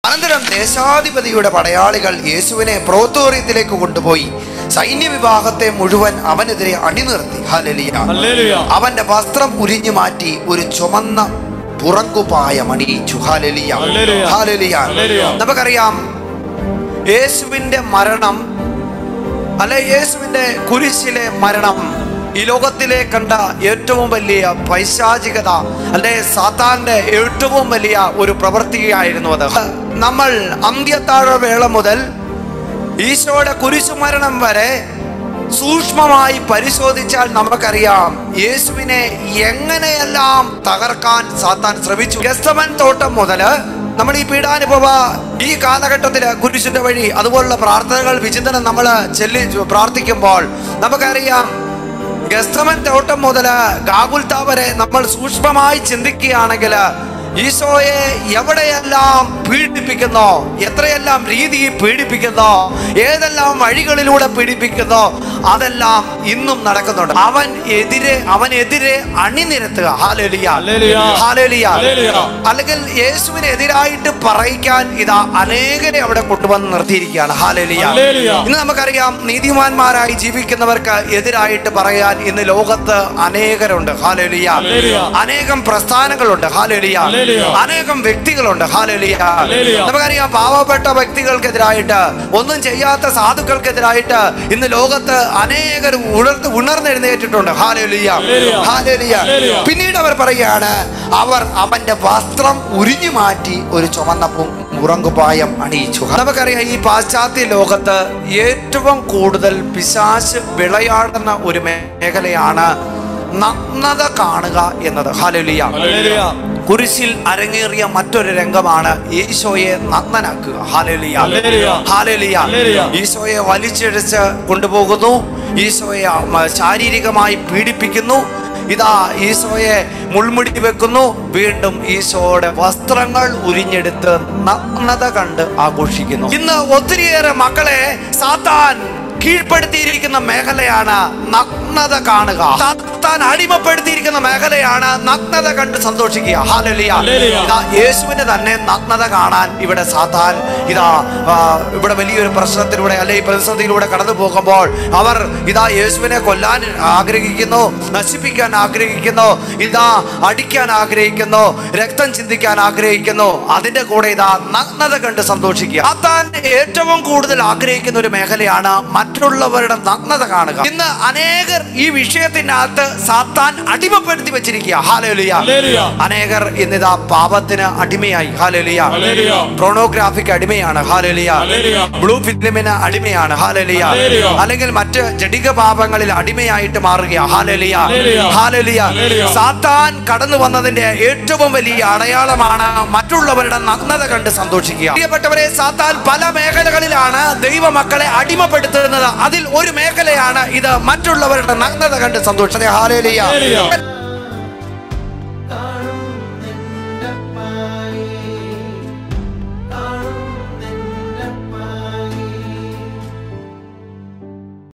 അനന്തരം ദേശാധിപതിയുടെ പടയാളികൾ യേശുവിനെ പ്രോത്തോറിയത്തിലേക്ക് കൊണ്ടുപോയി സൈന്യ വിഭാഗത്തെ മുഴുവൻ അവനെതിരെ അണിനിർത്തി ഹലലിയ ഹല്ലേലൂയ. അവന്റെ വസ്ത്രം ഉരിഞ്ഞു മാറ്റി ഒരു ചുമന്ന പുറങ്കുപായം അണിയിച്ചു ഹാലലിയ ഹല്ലേലൂയ. ഹാലലിയ ഹല്ലേലൂയ. നമുക്കറിയാം യേശുവിന്റെ മരണം അല്ലെ യേശുവിന്റെ കുരിശിലെ മരണം ഈ ലോകത്തിലെ കണ്ട ഏറ്റവും വലിയ പൈശാചികത അല്ലെ സാത്താന്റെ ഏറ്റവും വലിയ ഒരു പ്രവൃത്തിയായിരുന്നു അത് നമ്മൾ അന്ത്യത്താഴ വേള മുതൽ ഈശോയുടെ കുരിശു മരണം വരെ സൂക്ഷ്മമായി പരിശോധിച്ചാൽ നമുക്കറിയാം യേശുവിനെ എങ്ങനെയെല്ലാം തകർക്കാൻ സാത്താൻ ശ്രമിച്ചു ഗസ്തമൻ തോട്ടം മുതല് നമ്മൾ ഈ പീഡാനുഭവ ഈ കാലഘട്ടത്തില് കുരിശിന്റെ വഴി അതുപോലുള്ള പ്രാർത്ഥനകൾ വിചിന്തനം നമ്മൾ ചെല്ലി പ്രാർത്ഥിക്കുമ്പോൾ നമുക്കറിയാം ഗസ്തമൻ തോട്ടം മുതല് ഗാഗുൽത്ത വരെ നമ്മൾ സൂക്ഷ്മമായി ചിന്തിക്കുകയാണെങ്കിൽ ഈശോയെ എവിടെയെല്ലാം പീഡിപ്പിക്കുന്നോ എത്രയെല്ലാം രീതിയിൽ പീഡിപ്പിക്കുന്നോ ഏതെല്ലാം വഴികളിലൂടെ പീഡിപ്പിക്കുന്നോ അതെല്ലാം ഇന്നും നടക്കുന്നുണ്ട് അവൻ എതിരെ അവനെതിരെ അണിനിരത്തുക ഹാലേലിയ ഹല്ലേലൂയ. Hallelujah hallelujah. അല്ലെങ്കിൽ യേശുവിനെതിരായിട്ട് പറയിക്കാൻ ഇതാ അനേകരെ അവിടെ കൊണ്ടുവന്ന് നിർത്തിയിരിക്കുകയാണ് ഹാലേലിയ ഹല്ലേലൂയ. ഇന്ന് നമുക്കറിയാം നീതിമാന്മാരായി ജീവിക്കുന്നവർക്ക് എതിരായിട്ട് പറയാൻ ഇന്ന് ലോകത്ത് അനേകരുണ്ട് ഹാലേലിയ ഹല്ലേലൂയ. അനേകം പ്രസ്ഥാനങ്ങളുണ്ട് ഹാലേലിയ ഹല്ലേലൂയ. അനേകം വ്യക്തികളുണ്ട് ഹാലേലിയ ഹല്ലേലൂയ. നമുക്കറിയാം പാവപ്പെട്ട വ്യക്തികൾക്കെതിരായിട്ട് ഒന്നും ചെയ്യാത്ത സാധുക്കൾക്കെതിരായിട്ട് ഇന്ന് ലോകത്ത് അനേകർ ഉണർന്ന് ഉണർന്നെഴുന്നേറ്റിട്ടുണ്ട് ഹാലേലിയ ഹല്ലേലൂയ. Hallelujah hallelujah. പിന്നീട് അവർ പറയുകയാണ് അവർ അവന്റെ വസ്ത്രം ഉരിഞ്ഞു മാറ്റി ഒരു ചുമന്ന പു- മുറങ്കുപായം അണിയിച്ചു നമുക്കറിയാം ഈ പാശ്ചാത്യ ലോകത്ത് ഏറ്റവും കൂടുതൽ പിശാശ് വിളയാടുന്ന ഒരു മേഖലയാണ് നഗ്നത കാണുക എന്നത് ഹാലേലിയ ഹല്ലേലൂയ. കുരിശിൽ അരങ്ങേറിയ മറ്റൊരു രംഗമാണ് ഈശോയെ നഗ്നനാക്കുക ഹാലേലിയ ഹല്ലേലൂയ. Hallelujah hallelujah. ഈശോയെ വലിച്ചിഴച്ച് കൊണ്ടുപോകുന്നു ഈശോയെ മ, ശാരീരികമായി പീഡിപ്പിക്കുന്നു ഇതാ ഈശോയെ മുൾമുടി വെക്കുന്നു വീണ്ടും ഈശോയുടെ വസ്ത്രങ്ങൾ ഉരിഞ്ഞെടുത്ത് നഗ്നത കണ്ട് ആഘോഷിക്കുന്നു ഇന്ന് ഒത്തിരിയേറെ മക്കളെ സാത്താൻ കീഴ്പ്പെടുത്തിയിരിക്കുന്ന മേഖലയാണ് നഗ്നത കാണുക സാത്താൻ അടിമപ്പെടുത്തിയിരിക്കുന്ന മേഖലയാണ് നഗ്നത കണ്ട് സന്തോഷിക്കുക ഹാലലിയ ഹല്ലേലൂയ. ഇതാ യേശുവിന് തന്നെ നഗ്നത കാണാൻ ഇവിടെ സാത്താൻ ഇതാ ആ, ഇവിടെ വലിയൊരു പ്രശ്നത്തിലൂടെ അല്ലെ ഈ പ്രതിസന്ധിയിലൂടെ കടന്നു പോകുമ്പോൾ അവർ ഇതാ യേശുവിനെ കൊല്ലാൻ ആഗ്രഹിക്കുന്നു നശിപ്പിക്കാൻ ആഗ്രഹിക്കുന്നു ഇതാ അടിക്കാൻ ആഗ്രഹിക്കുന്നു രക്തം ചിന്തിക്കാൻ ആഗ്രഹിക്കുന്നു അതിന്റെ കൂടെ ഇതാ നഗ്നത കണ്ട് സന്തോഷിക്കുക സാത്താൻ ഏറ്റവും കൂടുതൽ ആഗ്രഹിക്കുന്ന ഒരു മേഖലയാണ് മറ്റുള്ളവരുടെ നഗ്നത കാണുക ഇന്ന് അനേകർ ഈ വിഷയത്തിനകത്ത് സാത്താൻ അടിമപ്പെടുത്തി വെച്ചിരിക്കുക ഹാലേലിയ ഹല്ലേലൂയ. അനേകർ ഇന്നിതാ പാപത്തിന് അടിമയായി ഹാലേലിയ ഹല്ലേലൂയ. പ്രോണോഗ്രാഫിക്ക് അടിമയാണ് ഹാലേലിയ ഹല്ലേലൂയ. ബ്ലൂ ഫിലിമിന് അടിമയാണ് ഹാലേലിയ ഹല്ലേലൂയ. അല്ലെങ്കിൽ മറ്റ് ജഡിക പാപങ്ങളിൽ അടിമയായിട്ട് മാറുക ഹാലേലിയ ഹല്ലേലൂയ. Hallelujah hallelujah. സാത്താൻ കടന്നു വന്നതിന്റെ ഏറ്റവും വലിയ അടയാളമാണ് മറ്റുള്ളവരുടെ നഗ്നത കണ്ട് സന്തോഷിക്കുക പ്രിയപ്പെട്ടവരെ സാത്താൻ പല മേഖലകളിലാണ് ദൈവമക്കളെ അടിമപ്പെടുത്തുന്നത് അതിൽ ഒരു മേഖലയാണ് ഇത് മറ്റുള്ളവരുടെ നഗ്നത കണ്ട് സന്തോഷിക്കുക ഹാലേലിയ ഹല്ലേലൂയ.